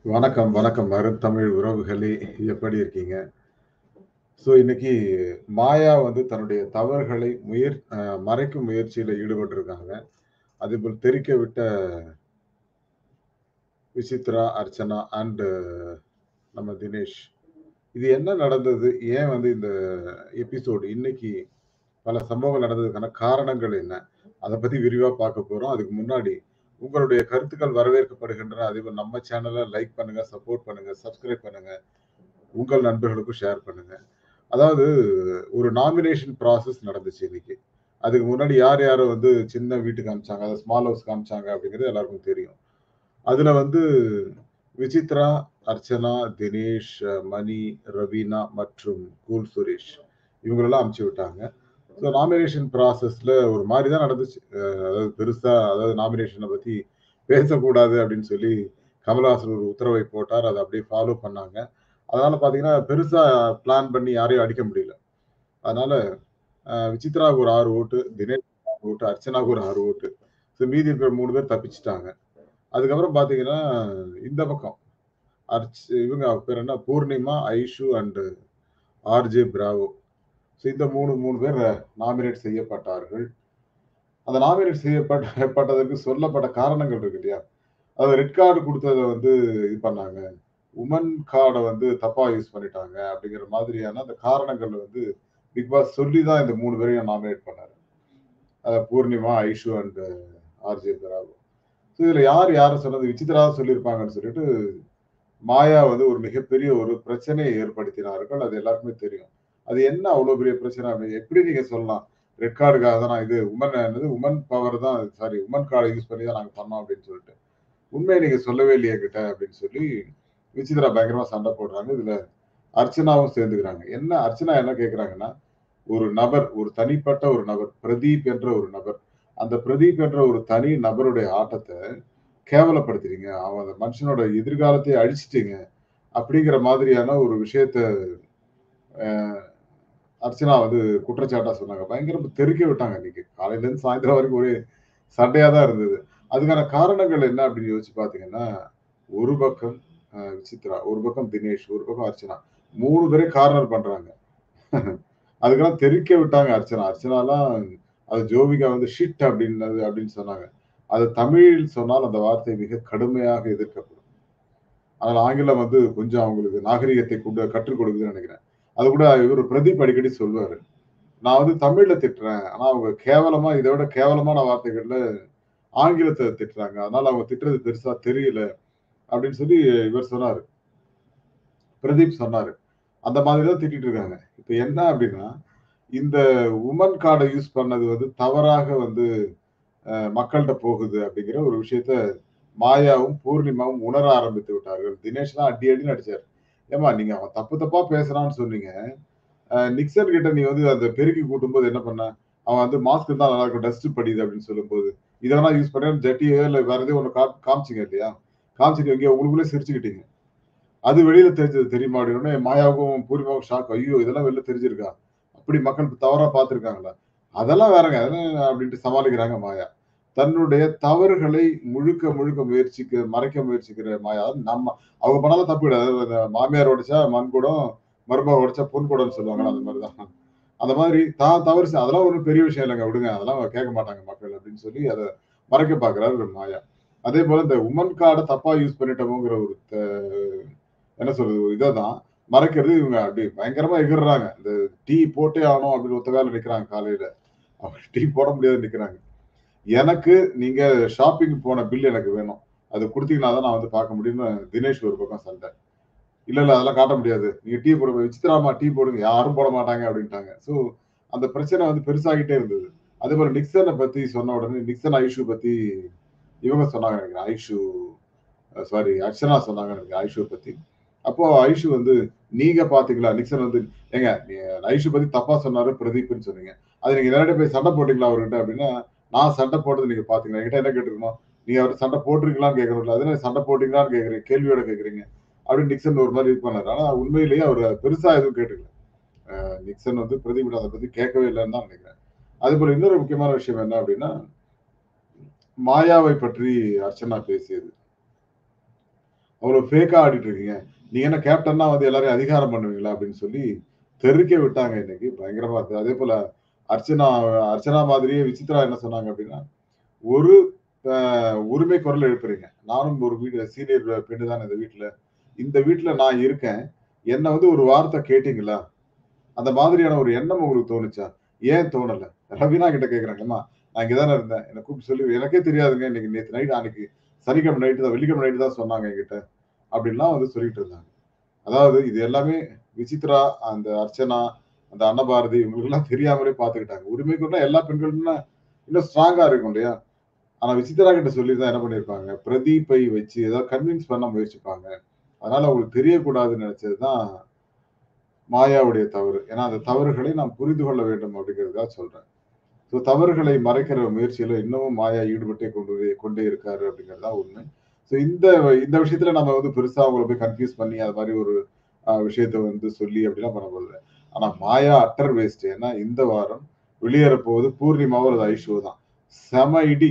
வணக்கம், வணக்கம். அருந்தமிழ் உறவுகளே! எப்படி இருக்கீங்க? ஸோ இன்னைக்கு மாயா வந்து தன்னுடைய தவறுகளை முயற் அ மறைக்கும் முயற்சியில ஈடுபட்டிருக்காங்க. அதேபோல் தெறிக்க விட்ட விசித்ரா, அர்ச்சனா அண்ட் நம்ம தினேஷ். இது என்ன நடந்தது? ஏன் வந்து இந்த எபிசோட் இன்னைக்கு பல சம்பவங்கள் நடந்ததுக்கான காரணங்கள் என்ன? அத பத்தி விரிவா பார்க்க போறோம். அதுக்கு முன்னாடி உங்களுடைய கருத்துக்கள் வரவேற்கப்படுகின்றன. அதேபோல் நம்ம சேனல லைக் பண்ணுங்க, சப்போர்ட் பண்ணுங்க, சப்ஸ்கிரைப் பண்ணுங்க. உங்கள் நண்பர்களுக்கும் ஷேர் பண்ணுங்க. அதாவது ஒரு நாமினேஷன் ப்ராசஸ் நடந்துச்சு இன்னைக்கு. அதுக்கு முன்னாடி யார் யார வந்து சின்ன வீட்டுக்கு அனுப்பிச்சாங்க, அதாவது ஸ்மால் ஹவுஸ்க்கு அனுப்பிச்சாங்க அப்படிங்கிறது எல்லாருக்கும் தெரியும். அதுல வந்து விசித்ரா, அர்ச்சனா, தினேஷ், மணி, ரவீனா மற்றும் கூல் சுரேஷ் இவங்களெல்லாம் அனுப்பிச்சு விட்டாங்க. ஸோ நாமினேஷன் ப்ராசஸ்ல ஒரு மாரி தான் நடந்துச்சு. அ அதாவது பெருசா அதாவது நாமினேஷன பத்தி பேசக்கூடாது அப்படின்னு சொல்லி கமலஹாசன் ஒரு உத்தரவை போட்டார். அத அப்படியே ஃபாலோ பண்ணாங்க. அதனால பார்த்தீங்கன்னா, பெருசா பிளான் பண்ணி யாரையும் அடிக்க முடியல. அதனால அ விசித்ராவுக்கு ஒரு 6 ஓட்டு, தினேஷ்க்கு 6 ஓட்டு, அர்ச்சனாவுக்கு ஒரு 6 ஓட்டு. ஸோ மீதி இருக்கிற 3 பேர் தப்பிச்சுட்டாங்க. அதுக்கப்புறம் பார்த்தீங்கன்னா, இந்த பக்கம் அர்ச் இவங்க அவ பேர் என்ன? Poornima, Aishu and RJ Bravo. So இந்த 3 3 பேர் நாமினேட் செய்யப்பட்டார்கள். அந்த நாமினேட் செய்யப்பட்ட பட்டதற்கு சொல்லப்பட்ட காரணங்கள் இருக்கு இல்லையா? அதாவது ரெட் கார்டு குடுத்தத வந்து இது பண்ணாங்க. உமன் கார்ட வந்து தப்பா யூஸ் பண்ணிட்டாங்க அப்படிங்கிற மாதிரியான அந்த காரணங்கள் வந்து பிக் பாஸ் சொல்லி தான் இந்த 3 பேரையும் நாமினேட் பண்ணாரு. அ Poornima, Aishu and RJ Bravo. So இதுல யார் யார சொன்னது? விசித்ரா சொல்லியிருப்பாங்கன்னு சொல்லிட்டு, மாயா வந்து ஒரு மிகப்பெரிய ஒரு பிரச்சனையை ஏற்படுத்தினார்கள். அது எல்லாருக்குமே தெரியும். அது என்ன அவ்வளோ பெரிய பிரச்சனை? அப்படி எப்படி நீங்க சொல்லலாம்? ரெட் கார்டுக்காக தான் நான் இது உமன் என்னது உமன் பவர் தான் சாரி உமன் கார்ட யூஸ் பண்ணி தான் நாங்க பண்ணோம் அப்படின்னு சொல்லிட்டு. உண்மைய நீங்க சொல்லவே இல்லையே என்கிட்ட அப்படின்னு சொல்லி விசித்ரா பயங்கரமா சண்டை போடுறாங்க. இதுல அர்ச்சனாவும் சேர்ந்துக்கிறாங்க. என்ன அர்ச்சனா என்ன கேட்கிறாங்கன்னா, ஒரு நபர், ஒரு தனிப்பட்ட ஒரு நபர், பிரதீப் என்ற ஒரு நபர். அந்த பிரதீப் என்ற ஒரு தனி நபருடைய ஆட்டத்த கேவலப்படுத்துறீங்க. அவன் அந்த மனுஷனோட எதிர்காலத்தையே அழிச்சுட்டீங்க. அப்படிங்கிற மாதிரியான ஒரு விஷயத்த அ அர்ச்சனா வந்து குற்றச்சாட்டா சொன்னாங்க. பயங்கரமா தெறிக்க விட்டாங்க அன்னைக்கு. காலையிலேருந்து சாயந்தரம் வரைக்கும் ஒரே சண்டையா தான் இருந்தது. அதுக்கான காரணங்கள் என்ன அப்படின்னு யோசிச்சு பார்த்தீங்கன்னா, ஒரு பக்கம் அ விசித்ரா, ஒரு பக்கம் தினேஷ், ஒரு பக்கம் அர்ச்சனா. 3 பேரையும் கார்னர் பண்றாங்க. அதுக்கெல்லாம் தெறிக்க விட்டாங்க அர்ச்சனா. அர்ச்சனாலாம் அது ஜோவிகா வந்து ஷிட் அப்படின்னது அப்படின்னு சொன்னாங்க. அது தமிழில் சொன்னால் அந்த வார்த்தை மிக கடுமையாக எதிர்க்கப்படும். ஆனால் ஆங்கிலம் வந்து கொஞ்சம் அவங்களுக்கு நாகரீகத்தை கூட கற்றுக் கொடுக்குதுன்னு நினைக்கிறேன். அது கூட இவரு பிரதீப் அடிக்கடி சொல்லுவாரு. நான் வந்து தமிழ்ல திட்டுறேன். ஆனா அவங்க கேவலமா இத விட கேவலமான வார்த்தைகள்ல ஆங்கிலத்த திட்டுறாங்க. அதனால அவங்க திட்டுறது பெருசா தெரியல. அப்படின்னு சொல்லி இவர் சொன்னாரு. பிரதீப் சொன்னாரு. அந்த மாதிரி தான் திட்டிட்டு இருக்காங்க. இப்ப என்ன அப்படின்னா, இந்த உமன் கார்ட யூஸ் பண்ணது வந்து தவறாக வந்து அ மக்கள்ட்ட போகுது அப்படிங்கிற ஒரு விஷயத்த மாயாவும், பூர்ணிமாவும் உணர ஆரம்பித்து விட்டார்கள். தினேஷ்லாம் அடி அடின்னு அடிச்சாரு. ஏம்மா நீங்க அவன் தப்பு தப்பா பேசுறான்னு சொன்னீங்க. அ நிக்சன் கிட்ட நீ வந்து அந்த பெருக்கி கூட்டும்போது என்ன பண்ண? அவன் வந்து மாஸ்க் இருந்தா நல்லா இருக்கும். டஸ்ட் படியுது அப்படின்னு சொல்லும்போது, இத வேணா யூஸ் பண்றேன்னு ஜட்டியோ இல்ல வேற எதையோ ஒண்ணு காட் காமிச்சீங்க இல்லையா? காமிச்சுட்டு எங்கேயோ உங்களுக்குள்ளே சிரிச்சுக்கிட்டீங்க. அது வெளியில தெரிஞ்சது தெரியுமா? அப்படின்னோனே மாயாவுக்கும், பூர்ணிமாவுக்கும் ஷாக். ஐயோ! இதெல்லாம் வெளில தெரிஞ்சிருக்கா? அப்படி மக்கள் தவறா பார்த்துருக்காங்களா? அதெல்லாம் வேறங்க. அதெல்லாம் அப்படின்ட்டு சமாளிக்கிறாங்க மாயா. தன்னுடைய தவறுகளை முழுக்க முழுக்க முயற்சிக்க மறைக்க முயற்சிக்கிற மாயா. நம்ம அவங்க பண்ணாலும் தப்பு கிடையாது. அதாவது மாமியார் உடைச்சா மண்குடம், மருமக உடைச்சா பொன் குடம்ன்னு சொல்லுவாங்கல்ல அந்த மாரி தான். அந்த மாதிரி தான் தவறு செ அதெல்லாம் ஒண்ணும் பெரிய விஷயம் இல்லங்க விடுங்க. அதெல்லாம் கேட்க மாட்டாங்க மக்கள் அப்படின்னு சொல்லி அத மறைக்க பார்க்கிறாரு மாயா. அதேபோல இந்த உமன் கார்ட தப்பா யூஸ் பண்ணிட்டோமோங்கிற ஒரு த என்ன சொல்றது? ஒரு இத தான் மறைக்கிறது இவங்க அப்படியே பயங்கரமா எகிறறாங்க. இந்த டீ போட்டே ஆகணும் அப்படின்னு ஒத்த கால்ல நிக்கிறாங்க காலையில. அவங்க டீ போட முடியாதுன்னு நிக்கிறாங்க. எனக்கு நீங்க ஷாப்பிங் போன பில் எனக்கு வேணும். அது குடுத்தீங்கன்னா தான் நான் வந்து பார்க்க முடியும்னு தினேஷ் ஒரு பக்கம் சண்டை. இல்ல, இல்ல அதெல்லாம் காட்ட முடியாது. நீங்க டீ போடுங்க. விசித்ராம்மா டீ போடுங்க. யாரும் போட மாட்டாங்க அப்படின்ட்டாங்க. ஸோ அந்த பிரச்சனை வந்து பெருசாகிட்டே இருந்தது. அதேபோல நிக்சன பத்தி சொன்ன உடனே நிக்சன், ஐஷு பத்தி இவங்க சொன்னாங்க நினைக்கிறேன். ஐஷு அ சாரி அர்ச்சனா சொன்னாங்கன்னு நினைக்கிறேன். ஐஷுவ பத்தி. அப்போ ஐஷு வந்து நீங்க பார்த்தீங்களா? நிக்சன் வந்து ஏங்க நீ ஐஷு பத்தி தப்பா சொன்னாரு பிரதீப்ன்னு சொன்னீங்க. அது நீங்க நேரடியா போய் சண்டை போட்டீங்களா அவர்கிட்ட? அப்படின்னா, நான் சண்டை போட்டது நீங்க பார்த்தீங்களா? என்கிட்ட என்ன கேட்டிருக்கணும்? நீங்க அவர்ட்ட சண்டை போட்டிருக்கீங்களான்னு கேட்கணும்ல. அது என்ன சண்டை போட்டீங்களான்னு கேட்கிறீங்க. கேள்வியோட கேட்கிறீங்க. அப்படின்னு நிக்சன் ஒரு மாரி இது பண்ணாரு. ஆனா உண்மையிலேயே அவரு பெருசா எதுவும் கேட்டுக்கல. அ நிக்சன் வந்து பிரதீப்ட்ட அத பத்தி கேட்கவே இல்லன்னு தான் நினைக்கிறேன். அதேபோல இன்னொரு முக்கியமான விஷயம் என்ன அப்படின்னா, மாயாவை பற்றி அர்ச்சனா பேசியது. அவ்வளவு ஃபேக்கா ஆடிட்டு இருக்கீங்க நீங்க என்ன கேப்டன்னா வந்து எல்லாரையும் அதிகாரம் பண்ணுவீங்களா அப்படின்னு சொல்லி தெருக்க விட்டாங்க இன்னைக்கு பயங்கரமா இருந்தது அதே போல அர்ச்சனா அர்ச்சனா மாதிரியே விசித்ரா என்ன சொன்னாங்க அப்படின்னா ஒரு அஹ், உரிமை குரல் எழுப்புறீங்க நானும் ஒரு வீடு சீனியர் பெண்ணு தான் இந்த வீட்டுல இந்த வீட்டுல நான் இருக்கேன் என்ன வந்து ஒரு வார்த்தை கேட்டீங்களா அந்த மாதிரியான ஒரு எண்ணம் உங்களுக்கு தோணுச்சா ஏன் தோணல ரவினா கிட்ட கேக்குறாங்கம்மா நான் இங்கதானே இருந்தேன் என்ன கூப்பிட்டு சொல்லி எனக்கே தெரியாதுங்க இன்னைக்கு நேற்று நைட் அன்னைக்கு சனிக்கிழமை நைட்டு தான் வெள்ளிக்கிழமை நைட்டு தான் சொன்னாங்க என்கிட்ட அப்படின்லாம் வந்து சொல்லிட்டு இருந்தாங்க அதாவது இது எல்லாமே விசித்ரா அந்த அர்ச்சனா அந்த அன்னபாரதி இவங்களுக்கு எல்லாம் தெரியாமலே பாத்துக்கிட்டாங்க உரிமை கொண்டா எல்லா பெண்களுமே இன்னும் ஸ்ட்ராங்கா இருக்கும் இல்லையா ஆனா விசித்ரா கிட்ட சொல்லி தான் என்ன பண்ணிருப்பாங்க பிரதீப்பை வச்சு ஏதாவது கன்வின்ஸ் பண்ண முயற்சிப்பாங்க அதனால அவங்களுக்கு தெரியக்கூடாதுன்னு நினைச்சதுதான் மாயாவுடைய தவறு ஏன்னா அந்த தவறுகளை நாம் புரிந்து கொள்ள வேண்டும் அப்படிங்கிறதுக்காக சொல்றேன் ஸோ தவறுகளை மறைக்கிற முயற்சியில இன்னமும் மாயா ஈடுபட்டே கொண்டு கொண்டே இருக்காரு அப்படிங்கிறது தான் உண்மை ஸோ இந்த இந்த விஷயத்துல நம்ம வந்து பெருசா அவங்களை போய் கன்ஃபியூஸ் பண்ணி அது மாதிரி ஒரு ஆஹ், விஷயத்த வந்து சொல்லி அப்படிலாம் பண்ண போதில்லை ஆனா மாயா அட்டர் வேஸ்ட் ஏன்னா இந்த வாரம் வெளியேற போவது பூர்ணிமாவும் அல்லது ஐஷோ தான் செம இடி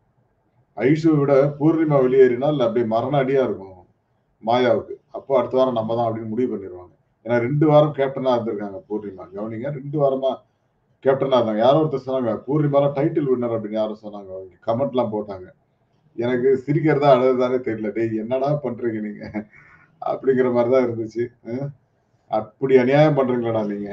ஐஷுவை விட பூர்ணிமா வெளியேறினால் அப்படியே மரண அடியா இருக்கும் மாயாவுக்கு அப்போ அடுத்த வாரம் நம்ம தான் அப்படின்னு முடிவு பண்ணிடுவாங்க ஏன்னா ரெண்டு வாரம் கேப்டனா இருந்திருக்காங்க பூர்ணிமா கவனிங்க ரெண்டு வாரமா கேப்டனா இருந்தாங்க யாரோ ஒருத்தர் சொன்னாங்க பூர்ணிமால டைட்டில் வின்னர் அப்படின்னு யாரும் சொன்னாங்க கமெண்ட்லாம் போட்டாங்க எனக்கு சிரிக்கிறதா அழுதுதானே தெரியல டேய் என்னடா பண்றீங்க நீங்க அப்படிங்கிற மாதிரி தான் இருந்துச்சு அஹ் அப்படி அநியாயம் பண்றீங்களாடா நீங்க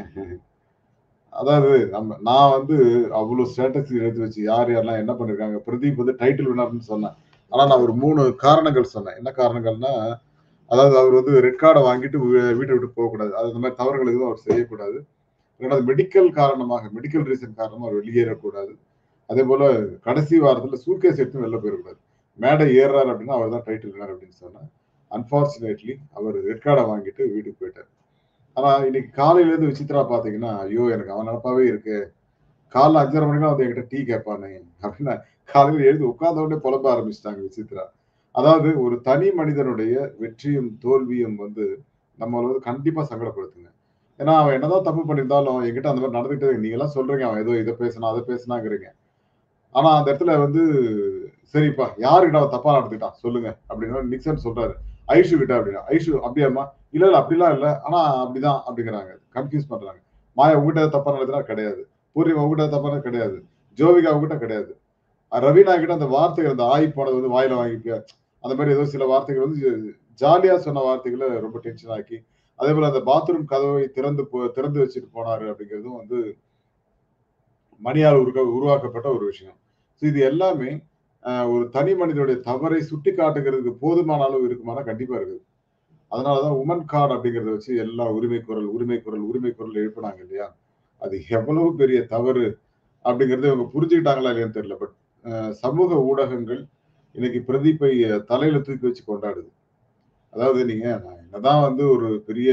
அதாவது நம்ம நான் வந்து அவ்வளவு ஸ்ட்ராட்டஜி எடுத்து வச்சு யார் யாரெல்லாம் என்ன பண்ணிருக்காங்க பிரதீப் வந்து டைட்டில் வினர்னு சொன்னேன் ஆனா நான் ஒரு மூணு காரணங்கள் சொன்னேன் என்ன காரணங்கள்னா அதாவது அவர் வந்து ரெட் கார்டை வாங்கிட்டு வீ- வீட்டை விட்டு போகக்கூடாது அது இந்த மாதிரி தவறுகள் எதுவும் அவர் செய்யக்கூடாது ரெண்டாவது மெடிக்கல் காரணமாக மெடிக்கல் ரீசன் காரணமா அவர் வெளியேறக்கூடாது அதே போல கடைசி வாரத்துல சூட்கேஸ் எடுத்து வெளில போயிடக்கூடாது மேடை ஏறுறாரு அப்படின்னா அவர் தான் டைட்டில் வினர் அப்படின்னு சொன்னேன் அன்பார்ச்சுனேட்லி அவர் ரெட் கார்டை வாங்கிட்டு வீட்டுக்கு போயிட்டார் ஆனா இன்னைக்கு காலையில இருந்து விசித்ரா பாத்தீங்கன்னா ஐயோ எனக்கு அவன் நினப்பாவே இருக்கு காலைல அஞ்சரை மணிக்கு வந்து என்கிட்ட டீ கேட்பானே அப்படின்னா காலையில எழுந்து உட்கார்ந்த உடனே புலம்ப ஆரம்பிச்சிட்டாங்க விசித்ரா அதாவது ஒரு தனி மனிதனுடைய வெற்றியும் தோல்வியும் வந்து நம்மள வந்து கண்டிப்பா சங்கடப்படுத்துங்க ஏன்னா அவன் என்னதான் தப்பு பண்ணியிருந்தாலும் என்கிட்ட அந்த மாதிரி நடந்துகிட்டே நீங்க எல்லாம் சொல்றீங்க அவன் ஏதோ இதை பேசினா அதை பேசினாங்கிறீங்க ஆனா அந்த இடத்துல வந்து சரிப்பா யாருக்கிட்ட அவன் தப்பா நடந்துட்டான் சொல்லுங்க அப்படின்னு நிக்சன் சொல்றாரு ஐஷு கிட்ட அப்படின்னா ஐஷு அப்படியாம்மா இல்ல இல்ல அப்படிலாம் இல்ல ஆனா அப்படிதான் அப்படிங்கிறாங்க கன்ஃபியூஸ் பண்றாங்க மாயா உங்ககிட்ட தப்பா நடந்தா கிடையாது பூர்ணிமா உங்ககிட்ட தப்பா நடந்தது கிடையாது ஜோவிகா உங்ககிட்ட கிடையாது அஹ் ரவீனா கிட்ட அந்த வார்த்தைகள் அந்த ஆய் போனது வந்து வாயில வாங்கிக்க அந்த மாதிரி ஏதோ சில வார்த்தைகள் வந்து ஜாலியா சொன்ன வார்த்தைகளை ரொம்ப டென்ஷன் ஆக்கி அதே போல அந்த பாத்ரூம் கதவை திறந்து போ- திறந்து வச்சுட்டு போனாரு அப்படிங்கிறதும் வந்து மணியால் உருக்க உருவாக்கப்பட்ட ஒரு விஷயம் ஸோ இது எல்லாமே ஆஹ், ஒரு தனி மனிதனுடைய தவறை சுட்டி காட்டுகிறதுக்கு போதுமான அளவு இருக்குமானா கண்டிப்பா இருக்குது அதனாலதான் உமன் கார்டு அப்படிங்கறத வச்சு எல்லா உரிமை குரல் உரிமை குரல் உரிமை குரல் எழுப்பினாங்க இல்லையா அது எவ்வளவு பெரிய தவறு அப்படிங்கறத இவங்க புரிஞ்சுக்கிட்டாங்களா இல்லையான்னு தெரியல பட் சமூக ஊடகங்கள் இன்னைக்கு பிரதீப்பை அஹ், தலையில தூக்கி வச்சு கொண்டாடுது அதாவது நீங்க நான் என்னதான் வந்து ஒரு பெரிய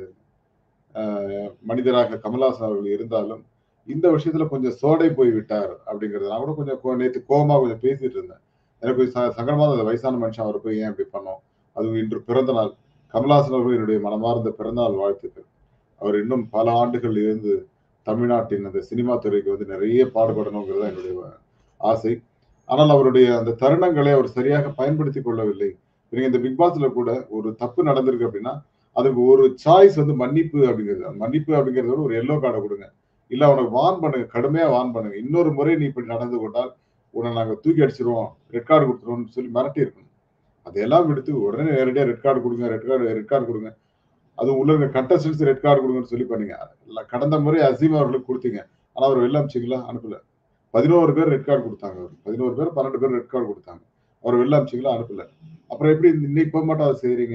அஹ், மனிதராக கமல்ஹாசன் அவர்கள் இருந்தாலும் இந்த விஷயத்துல கொஞ்சம் சோடை போய் விட்டார் அப்படிங்கறது நான் கூட கொஞ்சம் கோ- நேத்து கோமா கொஞ்சம் பேசிட்டு இருந்தேன் எனக்கு கொஞ்சம் ச- சங்கடமா இருந்தது வயசான மனுஷன் அவரை போய் ஏன் இப்படி பண்ணோம் அது இன்று பிறந்த நாள் கமல்ஹாசன் அவர்கள் என்னுடைய மனமார்ந்த பிறந்தநாள் வாழ்த்துக்கள் அவர் இன்னும் பல ஆண்டுகள் இருந்து தமிழ்நாட்டின் அந்த சினிமா துறைக்கு வந்து நிறைய பாடுபடணுங்கிறது தான் என்னுடைய ஆசை ஆனால் அவருடைய அந்த தருணங்களை அவர் சரியாக பயன்படுத்தி கொள்ளவில்லை நீங்க இந்த பிக் பாஸ்ல கூட ஒரு தப்பு நடந்திருக்கு அப்படின்னா அதுக்கு ஒரு சாய்ஸ் வந்து மன்னிப்பு அப்படிங்கிறது அந்த மன்னிப்பு அப்படிங்கறத விட ஒரு எல்லோ கார்டை கொடுங்க இல்ல அவனுக்கு வான் பண்ணுங்க கடுமையா வான் பண்ணுங்க இன்னொரு முறை நீ இப்படி நடந்து கொண்டால் உன்னை நாங்க தூக்கி அடிச்சிருவோம் ரெட் கார்டு கொடுத்துருவோம்னு சொல்லி மிரட்டி இருக்கணும் அதையெல்லாம் விடுத்து உடனே நேரடியா ரெட் கார்டு கொடுங்க ரெட் கார்டு ரெட் கார்டு கொடுங்க அது உள்ள இருக்க கண்டஸ்டன்ஸ் ரெட் கார்டு கொடுங்கன்னு சொல்லி பண்ணீங்க இல்ல, கடந்த முறை அசீம் அவர்களுக்கு கொடுத்தீங்க ஆனா அவர் வெளில அமிச்சிங்களா அனுப்பல பதினோரு பேர் ரெட் கார்டு கொடுத்தாங்க அவர் பதினோரு பேர் பன்னெண்டு பேர் ரெட் கார்டு கொடுத்தாங்க அவர் வெளில அமிச்சிங்களா அனுப்பல அப்புறம் எப்படி இந்த- இன்னைக்கு இப்ப மட்டும் அதை செய்றீங்க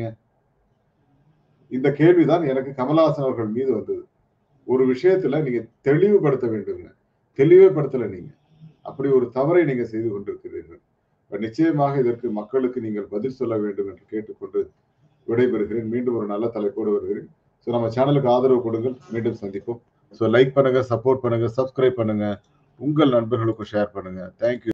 இந்த கேள்விதான் எனக்கு கமலஹாசன் அவர்கள் மீது வந்தது ஒரு விஷயத்துல நீங்க தெளிவுபடுத்த வேண்டுங்க தெளிவுபடுத்தல நீங்க அப்படி ஒரு தவறை நீங்க செய்து கொண்டிருக்கிறீர்கள் இப்ப நிச்சயமாக இதற்கு மக்களுக்கு நீங்கள் பதில் சொல்ல வேண்டும் என்று கேட்டுக்கொண்டு விடைபெறுகிறேன் மீண்டும் ஒரு நல்ல தலைப்போடு வருகிறேன் ஸோ நம்ம சேனலுக்கு ஆதரவு கொடுங்கள் மீண்டும் சந்திப்போம் ஸோ லைக் பண்ணுங்க சப்போர்ட் பண்ணுங்க சப்ஸ்கிரைப் பண்ணுங்க உங்கள் நண்பர்களுக்கும் ஷேர் பண்ணுங்க தேங்க்யூ